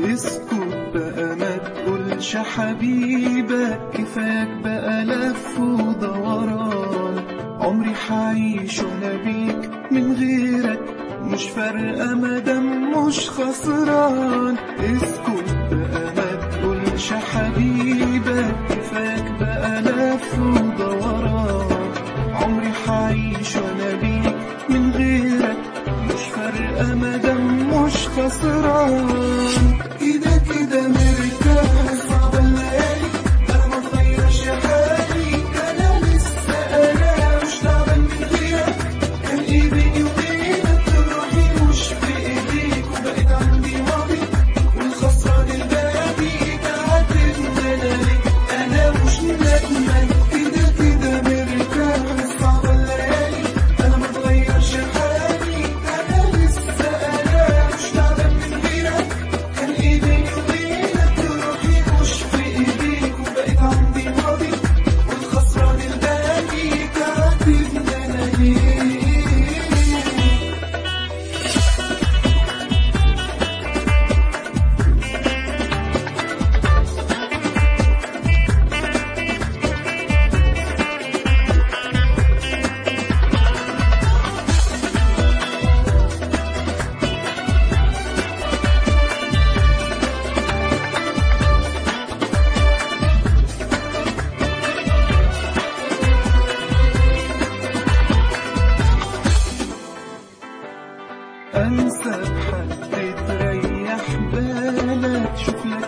اسكت بقى ما تقولش حبيبك كفاك بقى لف ودوران عمري حعيش وانا بيك من غيرك مش فارقة مادام مش خسران اسكت بقى ما تقولش حبيبك كفاك بقى لف ودوران عمري حعيش وانا بيك من غيرك مش فارقة مادام مش خسران كده كده مرتاح صعب الليالي انا ما اتغيرش حالي انا لسه انا مش تعبان من غيرك كان ايه بيني وبينك روحي مش في ايديك وبقيت عندي ماضي والخسران الباقي تعاتبني انا ليك انا مش ندمان كده كده مرتاح صعب الليالي انا ما اتغيرش حالي انا لسه انا مش تعبان من غيرك كان ايه بيني وبينك روحي مش في ايديك وبقيت عندي ماضي والخسران الباقي تعاتبني انا ليه انسى بحد تريح بالك شوف لك